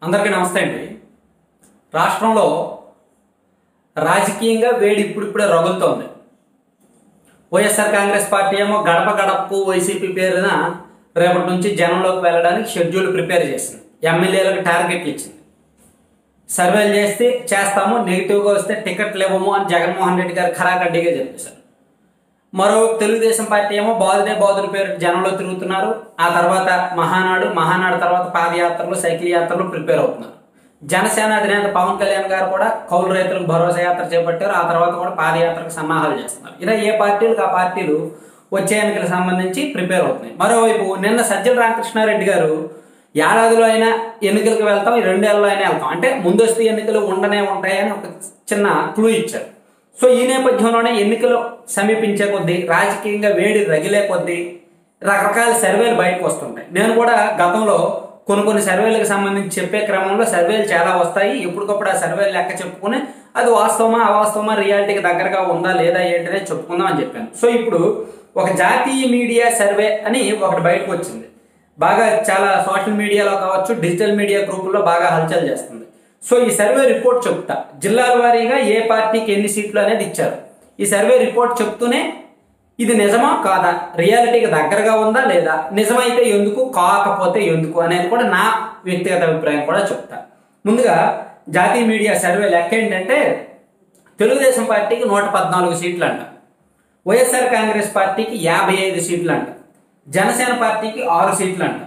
అందరికీ నమస్తే అండి రాష్ట్రంలో రాజకీయంగా వేడి ఇప్పుడిప్పుడే రగులుతోంది వైఎస్ఆర్ కాంగ్రెస్ పార్టీ ఏమో గడప గడపకు వైసీపీ పేరున రేపటి నుంచి జనంలోకి వెళ్ళడానికి షెడ్యూల్ ప్రిపేర్ చేసింది ఎమ్మెల్యేలకు టార్గెట్లు ఇచ్చింది సర్వేలు చేస్తే చేస్తాము నెగిటివ్గా వస్తే టికెట్లు ఇవ్వము అని జగన్మోహన్ రెడ్డి గారు ఖరాఖడ్డీగా చెప్పేశారు మరో తెలుగుదేశం పార్టీ ఏమో బాదుడే బాదుల పేరు జనంలో తిరుగుతున్నారు ఆ తర్వాత మహానాడు మహానాడు తర్వాత పాదయాత్రలు సైకిల్ యాత్రలు ప్రిపేర్ అవుతున్నారు జనసేన అధినేత పవన్ కళ్యాణ్ గారు కూడా కౌలు రైతులకు భరోసా యాత్ర చేపట్టారు ఆ తర్వాత కూడా పాదయాత్రకు సన్నాహాలు చేస్తున్నారు ఇలా ఏ పార్టీలకు ఆ పార్టీలు వచ్చే ఎన్నికలకు సంబంధించి ప్రిపేర్ అవుతున్నాయి మరోవైపు నిన్న సజ్జల రామకృష్ణారెడ్డి గారు ఏడాదిలో అయినా ఎన్నికలకు వెళ్తాం ఈ రెండేళ్లలో అయినా వెళ్తాం అంటే ముందస్తు ఎన్నికలు ఉండనే ఉంటాయని ఒక చిన్న క్లూ ఇచ్చారు సో ఈ నేపథ్యంలోనే ఎన్నికలు సమీపించే కొద్దీ రాజకీయంగా వేడి రగిలే కొద్దీ రకరకాల సర్వేలు బయటకు వస్తుంటాయి నేను కూడా గతంలో కొన్ని కొన్ని సర్వేలకు సంబంధించి చెప్పే క్రమంలో సర్వేలు చాలా వస్తాయి ఎప్పటికప్పుడు ఆ సర్వేలు లెక్క చెప్పుకుని అది వాస్తవమా అవాస్తవమా రియాలిటీకి దగ్గరగా ఉందా లేదా ఏంటనే చెప్పుకుందాం అని చెప్పాను సో ఇప్పుడు ఒక జాతీయ మీడియా సర్వే అని ఒకటి బయటకు వచ్చింది బాగా చాలా సోషల్ మీడియాలో కావచ్చు డిజిటల్ మీడియా గ్రూపుల్లో బాగా హల్చల్ చేస్తుంది సో ఈ సర్వే రిపోర్ట్ చెప్తా జిల్లాల వారీగా ఏ పార్టీకి ఎన్ని సీట్లు అనేది ఇచ్చారు ఈ సర్వే రిపోర్ట్ చెప్తూనే ఇది నిజమా కాదా రియాలిటీకి దగ్గరగా ఉందా లేదా నిజమైతే ఎందుకు కాకపోతే ఎందుకు అనేది కూడా నా వ్యక్తిగత అభిప్రాయం కూడా చెప్తా ముందుగా జాతీయ మీడియా సర్వే లెక్క ఏంటంటే తెలుగుదేశం పార్టీకి నూట పద్నాలుగు సీట్లు అంట వైఎస్ఆర్ కాంగ్రెస్ పార్టీకి యాభై ఐదు సీట్లు అంట జనసేన పార్టీకి ఆరు సీట్లు అంట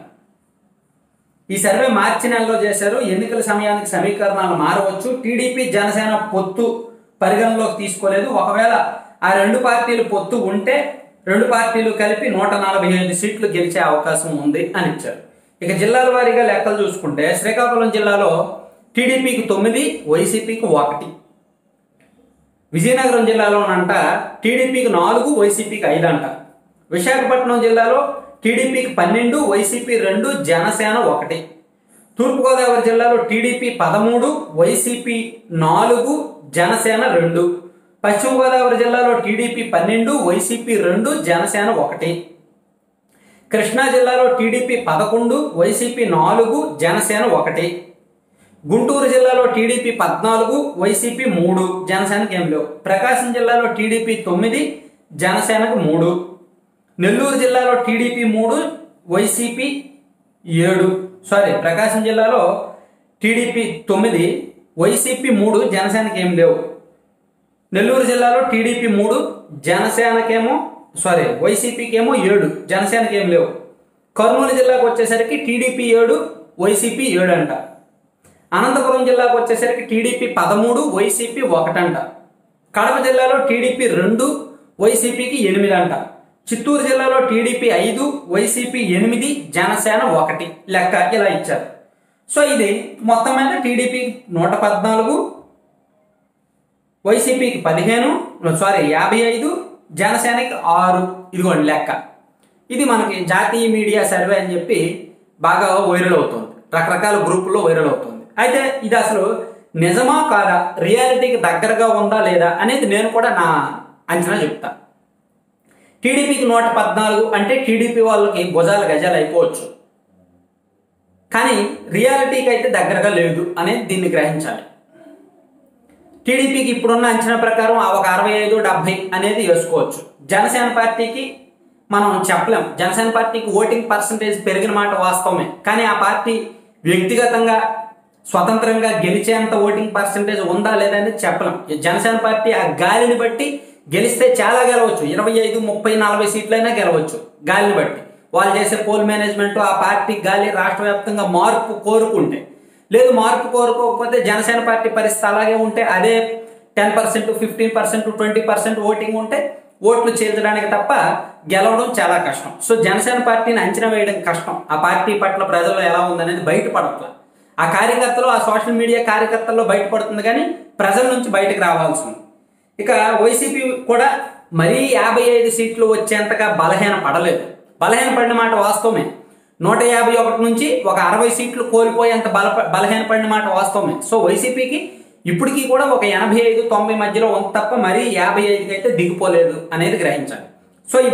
ఈ సర్వే మార్చి నెలలో చేశారు ఎన్నికల సమయానికి సమీకరణాలు మారవచ్చు టీడీపీ జనసేన పొత్తు పరిగణలోకి తీసుకోలేదు ఒకవేళ ఆ రెండు పార్టీలు పొత్తు ఉంటే రెండు పార్టీలు కలిపి నూట నలభై ఐదు సీట్లు గెలిచే అవకాశం ఉంది అని ఇచ్చారు ఇక జిల్లాల వారీగా లెక్కలు చూసుకుంటే శ్రీకాకుళం జిల్లాలో టీడీపీకి తొమ్మిది వైసీపీకి ఒకటి విజయనగరం జిల్లాలోనంట టీడీపీకి నాలుగు వైసీపీకి ఐదు అంట విశాఖపట్నం జిల్లాలో టీడీపీకి పన్నెండు వైసీపీ రెండు జనసేన ఒకటి తూర్పుగోదావరి జిల్లాలో టీడీపీ పదమూడు వైసీపీ నాలుగు జనసేన రెండు పశ్చిమ గోదావరి జిల్లాలో టీడీపీ పన్నెండు వైసీపీ రెండు జనసేన ఒకటి కృష్ణా జిల్లాలో టీడీపీ పదకొండు వైసీపీ నాలుగు జనసేన ఒకటి గుంటూరు జిల్లాలో టీడీపీ పద్నాలుగు వైసీపీ మూడు జనసేనకి ఏం లేవు ప్రకాశం జిల్లాలో టీడీపీ తొమ్మిది జనసేనకు మూడు నెల్లూరు జిల్లాలో టీడీపీ మూడు వైసీపీ ఏడు సారీ ప్రకాశం జిల్లాలో టీడీపీ తొమ్మిది వైసీపీ మూడు జనసేనకి ఏం లేవు నెల్లూరు జిల్లాలో టీడీపీ మూడు జనసేనకేమో సారీ వైసీపీకి ఏమో ఏడు జనసేనకి ఏం లేవు కర్నూలు జిల్లాకు వచ్చేసరికి టీడీపీ ఏడు వైసీపీ ఏడు అంట అనంతపురం జిల్లాకు వచ్చేసరికి టీడీపీ పదమూడు వైసీపీ ఒకటంట కడప జిల్లాలో టీడీపీ రెండు వైసీపీకి ఎనిమిది అంట చిత్తూరు జిల్లాలో టీడీపీ ఐదు వైసీపీ ఎనిమిది జనసేన ఒకటి లెక్క ఇలా ఇచ్చారు సో ఇది మొత్తం మీద టీడీపీ నూట పద్నాలుగు వైసీపీకి పదిహేను సారీ యాభై ఐదు జనసేనకి ఆరు ఇదిగోండి లెక్క ఇది మనకి జాతీయ మీడియా సర్వే అని చెప్పి బాగా వైరల్ అవుతుంది రకరకాల గ్రూపుల్లో వైరల్ అవుతుంది అయితే ఇది అసలు నిజమా కాదా రియాలిటీకి దగ్గరగా ఉందా లేదా అనేది నేను కూడా నా అంచనా చెప్తా టీడీపీకి నూట పద్నాలుగు అంటే టీడీపీ వాళ్ళకి భుజాలు గజాలు అయిపోవచ్చు కానీ రియాలిటీకి అయితే దగ్గరగా లేదు అనేది దీన్ని గ్రహించాలి టీడీపీకి ఇప్పుడున్న అంచనా ప్రకారం ఆ ఒక అరవై ఐదు డెబ్బై అనేది వేసుకోవచ్చు జనసేన పార్టీకి మనం చెప్పలేం జనసేన పార్టీకి ఓటింగ్ పర్సంటేజ్ పెరిగిన మాట వాస్తవమే కానీ ఆ పార్టీ వ్యక్తిగతంగా స్వతంత్రంగా గెలిచేంత ఓటింగ్ పర్సంటేజ్ ఉందా లేదా అనేది చెప్పలేం ఈ జనసేన పార్టీ ఆ గాలిని బట్టి గెలిస్తే చాలా గెలవచ్చు ఇరవై ఐదు ముప్పై నలభై సీట్లైనా గెలవచ్చు గాలిని బట్టి వాళ్ళు చేసే పోల్ మేనేజ్మెంట్ ఆ పార్టీ గాలి రాష్ట్ర వ్యాప్తంగా మార్పు కోరుకుంటే లేదు మార్పు కోరుకోకపోతే జనసేన పార్టీ పరిస్థితి అలాగే ఉంటే అదే ten percent fifteen percent twenty percent voting ఉంటే ఓట్లు చేర్చడానికి తప్ప గెలవడం చాలా కష్టం సో జనసేన పార్టీని అంచనా వేయడం కష్టం ఆ పార్టీ పట్ల ప్రజల్లో ఎలా ఉందనేది బయటపడట్ల ఆ కార్యకర్తలు ఆ సోషల్ మీడియా కార్యకర్తల్లో బయటపడుతుంది కానీ ప్రజల నుంచి బయటకు రావాల్సింది ఇక వైసీపీ కూడా మరీ యాభై ఐదు సీట్లు వచ్చేంతగా బలహీన పడలేదు బలహీన పడిన మాట వాస్తవమే నూట యాభై ఒకటి నుంచి ఒక అరవై సీట్లు కోల్పోయేంత బల బలహీన పడిన మాట వాస్తవమే సో వైసీపీకి ఇప్పటికీ కూడా ఒక ఎనభై ఐదు తొంభై మధ్యలో ఉంది తప్ప మరీ యాభై ఐదుకి అయితే దిగిపోలేదు అనేది గ్రహించాలి సో ఇది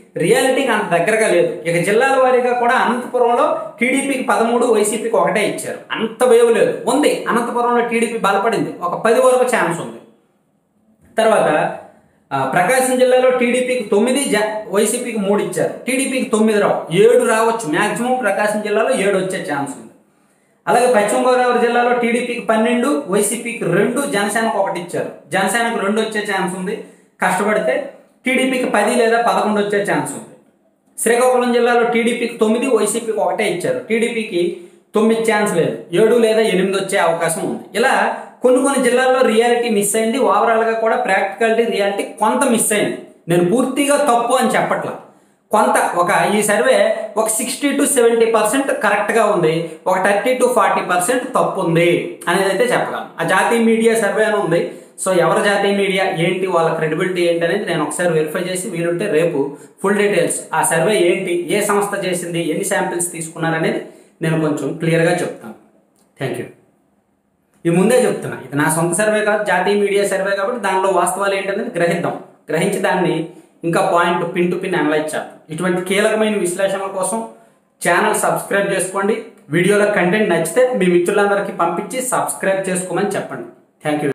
రియాలిటీకి అంత దగ్గరగా లేదు ఇక జిల్లాల వారీగా కూడా అనంతపురంలో టీడీపీకి పదమూడు వైసీపీకి ఒకటే ఇచ్చారు అంత వేవ్ లేదు ఉంది అనంతపురంలో టీడీపీ బలపడింది ఒక పది వరకు ఛాన్స్ ఉంది తర్వాత ఆ, ప్రకాశం జిల్లాలో టీడీపీకి తొమ్మిది జ వైసీపీకి మూడు ఇచ్చారు టీడీపీకి తొమ్మిది రావు ఏడు రావచ్చు మాక్సిమం ప్రకాశం జిల్లాలో ఏడు వచ్చే ఛాన్స్ ఉంది అలాగే పశ్చిమ గోదావరి జిల్లాలో టీడీపీకి పన్నెండు వైసీపీకి రెండు జనసేనకు ఒకటి ఇచ్చారు జనసేనకు రెండు వచ్చే ఛాన్స్ ఉంది కష్టపడితే టీడీపీకి పది లేదా పదకొండు వచ్చే ఛాన్స్ ఉంది శ్రీకాకుళం జిల్లాలో టీడీపీకి తొమ్మిది వైసీపీకి ఒకటే ఇచ్చారు టీడీపీకి తొమ్మిది ఛాన్స్ లేదు ఏడు లేదా ఎనిమిది వచ్చే అవకాశం ఉంది ఇలా కొన్ని కొన్ని జిల్లాల్లో రియాలిటీ మిస్ అయింది ఓవరాల్ గా కూడా ప్రాక్టికాలిటీ రియాలిటీ కొంత మిస్ అయింది నేను పూర్తిగా తప్పు అని చెప్పట్లా కొంత ఒక ఈ సర్వే ఒక sixty to seventy percent correct గా ఉంది ఒక థర్టీ టు ఫార్టీ పర్సెంట్ తప్పు ఉంది అనేది అయితే చెప్పగలను ఆ జాతీయ మీడియా సర్వే అని ఉంది సో ఎవరి జాతీయ మీడియా ఏంటి వాళ్ళ క్రెడిబిలిటీ ఏంటి అనేది నేను ఒకసారి వెరిఫై చేసి వీలుంటే రేపు ఫుల్ డీటెయిల్స్ ఆ సర్వే ఏంటి ఏ సంస్థ చేసింది ఎన్ని శాంపిల్స్ తీసుకున్నారనేది నేను కొంచెం క్లియర్గా చెప్తాను థ్యాంక్ యూ ఈ ముందే చెప్తున్నా ఇది నా సొంత సర్వే కాదు జాతీయ మీడియా సర్వే కాబట్టి దానిలో వాస్తవాలు ఏంటనేది గ్రహిద్దాం గ్రహించి దాన్ని ఇంకా point pin to pin analyse చేద్దాం ఇటువంటి కీలకమైన విశ్లేషణల కోసం ఛానల్ సబ్స్క్రైబ్ చేసుకోండి వీడియోలో కంటెంట్ నచ్చితే మీ మిత్రులందరికీ పంపించి సబ్స్క్రైబ్ చేసుకోమని చెప్పండి థ్యాంక్ యూ